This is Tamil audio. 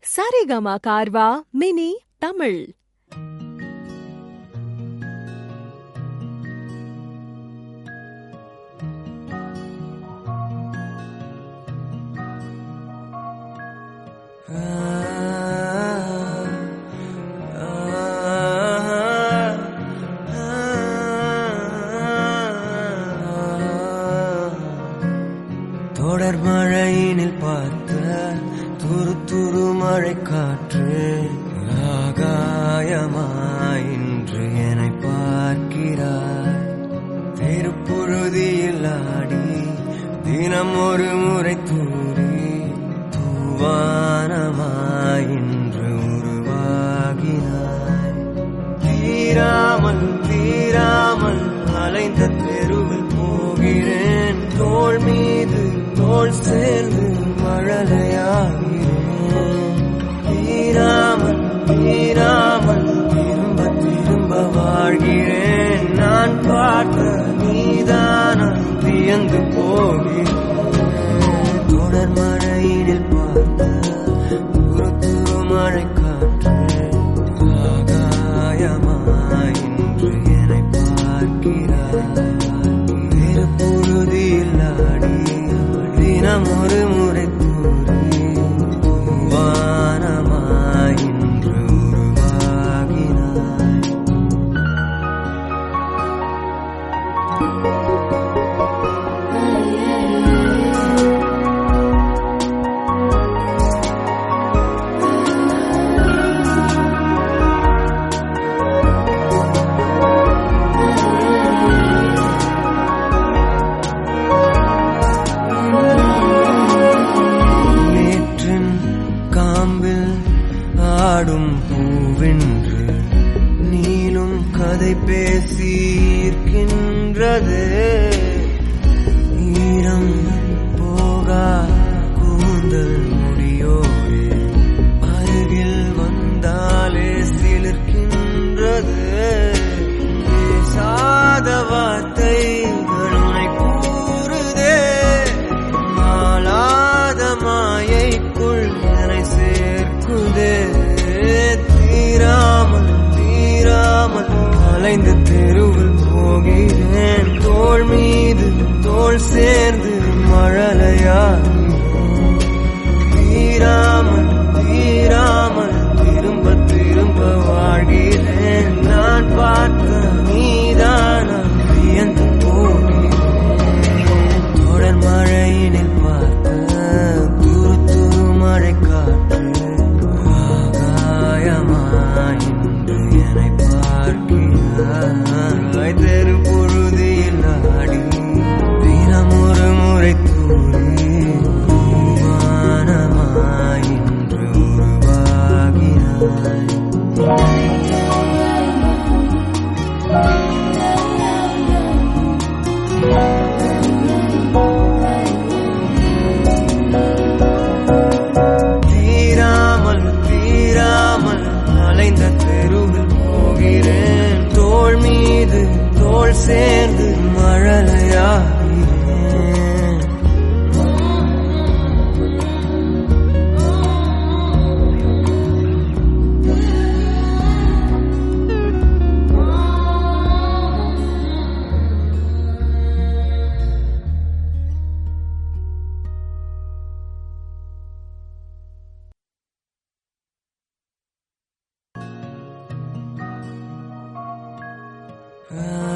சரிகமா கார்வா மினி தமிழ் தொடர் மழையினில் பார்த்த துரு துரு மழை காற்று ஆகாயமாய் இன்று என்னை பார்க்கிறாய் திருப்புழுதியில் ஆடி தினம் ஒரு முறை தூரி தூவானமாய் இன்று உருவாகினாய் தீராமல் தீராமல் அலைந்த தெருவில் போகிறேன் தோள் மீது தோள் சேர்ந்து மழலையாகிறேன் தீராமல் தீராமல் திரும்ப திரும்ப வாழ்கிறேன் நான் பார்த்த நீதானம் வியந்து போகிறேன் தொடர் மழையினில் பார்த்த ஒரு துரு மழை காற்று ஆகாயமாய் இன்று என்னை பார்க்கிறாய் வேறு பொழுதில் ஆடி தினம் ஒரு முறை தூரி வானமாய் இன்று உருவாகினாய் நேற்றின் காம்பில் ஆடும் பூவென்று நீளும் கதை பேசி இருக்கின்றது ஈரம் போகா கூந்தல் முடியோடு அருகில் வந்தாலே சிலிர்க்கின்றது பேசாத வார்த்தைகள் உன்னை கூறுதே மாளாத மாயைக்குள் என்னை சேர்க்குதே தீராமல் தீராமல் அலைந்து தெருவில் போகிறேன் தோள் மீது தோள் சேர்ந்து மழலையாகிறேன் தீராமல் தீராமல் திரும்ப திரும்ப வாழ்கிறேன் நான் பார்த்த நீதானா வியந்து போகிறேன் தொடர் மழையினில் பார்த்த துரு துரு மழை காற்று ஆகாயமாய் இன்று என்னை பார்க்கிறாய் தெரு பொழுதில் ஆடி தினம் ஒரு முறை தூரி வானமாய் இன்று உருவாகினாய் தீராமல் தீராமல் அலைந்த தெருவில் போகிறேன் தோள் மீது தோள் சேர்ந்து மழலையாகிறேன் ஆ